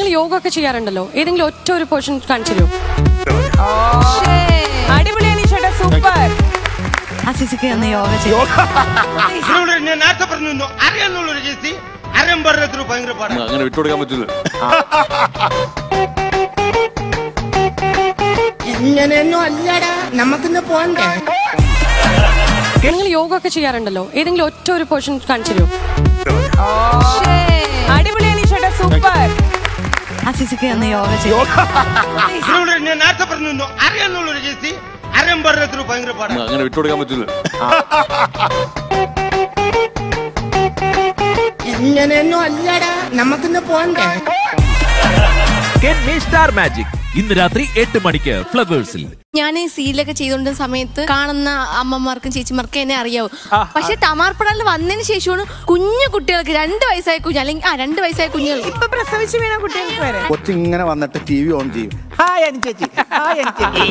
നിങ്ങൾ യോഗ ഒക്കെ ചെയ്യാറുണ്ടല്ലോ ഏതെങ്കിലും ഒറ്റ ഒരു പോർഷൻ കാണിച്ചു തരുമോ അടിപൊളി അനീഷേട്ടാ സൂപ്പർ അസിസിക്ക് ഒന്ന് യോഗ ചെയ്യും ഇവിടെ ഞാൻ നേരത്തെ പറഞ്ഞു അറിയാന്നുള്ളൊരു കേസി അറിയാൻ പറഞ്ഞത്ര ഭയങ്കര പാടാ അങ്ങനെ വിട്ടുകൊടുക്കാൻ പറ്റില്ല ഇങ്ങനെയൊന്നും അല്ലടാ നമുക്കിന്ന് പോണ്ടേ നിങ്ങൾ യോഗ ഒക്കെ ചെയ്യാറുണ്ടല്ലോ ഏതെങ്കിലും ഒറ്റ ഒരു പോർഷൻ കാണിച്ചു തരുമോ അടിപൊളി അനീഷേട്ടാ സൂപ്പർ അസിസിക്ക് ഒന്ന് യോഗ ചെയ്യും ഇവിടെ ഞാൻ നേരത്തെ പറഞ്ഞു അറിയാന്നുള്ളൊരു കേസി അറിയാൻ പറഞ്ഞത്ര ഭയങ്കര പാടാ അങ്ങനെ വിട്ടുകൊടുക്കാൻ പറ്റില്ല ഇങ്ങനെയൊന്നും അല്ലടാ നമുക്കിന്ന് പോണ്ടേ കെൻ മീ സ്റ്റാർ മാജിക് ഇന്ന് രാത്രി എട്ട് മണിക്ക് ഫ്ലവേഴ്സിൽ ഞാൻ ഈ സീരിയലൊക്കെ ചെയ്തുകൊണ്ട സമയത്ത് കാണുന്ന അമ്മമാർക്കും ചേച്ചിമാർക്കും എന്നെ അറിയാവും പക്ഷെ തമാർപ്പടലിൽ വന്നതിന് ശേഷമാണ് കുഞ്ഞു കുട്ടികൾക്ക് രണ്ട് വയസ്സായ കുഞ്ഞ് അല്ലെങ്കിൽ ആ രണ്ട് വയസ്സായ കുഞ്ഞുങ്ങൾ ഇപ്പൊ പ്രസവിച്ച് വീണ കുട്ടികൾക്ക് വരെ കൊച്ചിങ്ങനെ വന്നിട്ട് ടി വി ഓൺ ചെയ്യും ഹായ് അനുചേച്ചി ഹായ് അനുചേച്ചി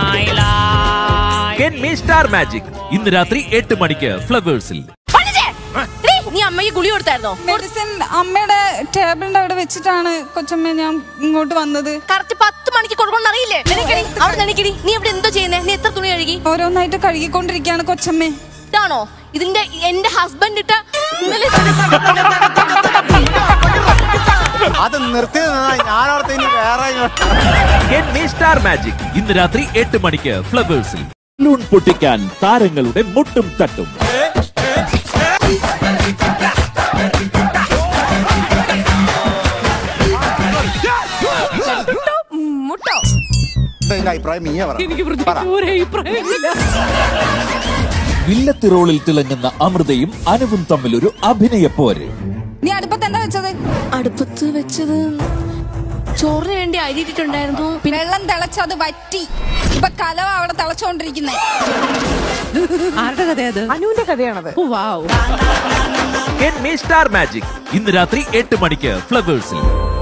കെൻ മീ സ്റ്റാർ മാജിക് ഇന്ന് രാത്രി എട്ട് മണിക്ക് ഫ്ലവേഴ്സിൽ പണിച്ചേ! എടീ, നീ അമ്മയ്ക്ക് ഗുളി കൊടുത്തായിരുന്നോ മെഡിസിൻ അമ്മയുടെ ടേബിളിന്റെ അവിടെ വെച്ചിട്ടാണ് കൊച്ചമ്മ ഞാൻ ഇങ്ങോട്ട് വന്നത് കറക്റ്റ് പത്ത് മണിക്ക് കൊടുക്കണം അറിയില്ലേ നിനക്കടി അവിടെ നിനക്കടി നീ ഇവിടെ എന്തോ ചെയ്യുന്നേ നീ എത്ര തുണി കഴുകി ഓരോന്നായിട്ട് കഴുകിക്കൊണ്ടിരിക്കുകയാണ് കൊച്ചമ്മേ ഇതാണോ ഇതിന്റെ എന്റെ ഹസ്ബൻഡ് ഇട്ട ഇന്നലെ അത് നിർത്തിയത് ഞാനോർത്ത് ഇനി വേറെ ഇങ്ങോട്ട് കെൻ മീ സ്റ്റാർ മാജിക് ഇന്ന് രാത്രി എട്ട് മണിക്ക് ഫ്ലവേഴ്സിൽ ലൂൺ പൊട്ടിക്കാൻ താരങ്ങളുടെ മുട്ടും തട്ടും മുട്ടോ എന്താ ഇതിന്റെ അഭിപ്രായം നീയാ പറ പറ. വില്ലത്തിറോളിൽ തിളങ്ങുന്ന അമൃതയും അനുവും തമ്മിലൊരു അഭിനയ പോര് നീ അടുപ്പത്ത് എന്താ വെച്ചത് അടുപ്പത്ത് വെച്ചത് ചോറിന് വേണ്ടി അരിയിട്ടിട്ടുണ്ടായിരുന്നു പിന്നെ വെള്ളം തിളച്ചത് വറ്റി ഇപ്പൊ കലവ അവിടെ തിളച്ചോണ്ടിരിക്കുന്നേ ആരുടെ കഥയത് അനുവിന്റെ കഥയാണത് കെൻ മീ സ്റ്റാർ മാജിക് ഇന്ന് രാത്രി എട്ട് മണിക്ക് ഫ്ലവേഴ്സിൽ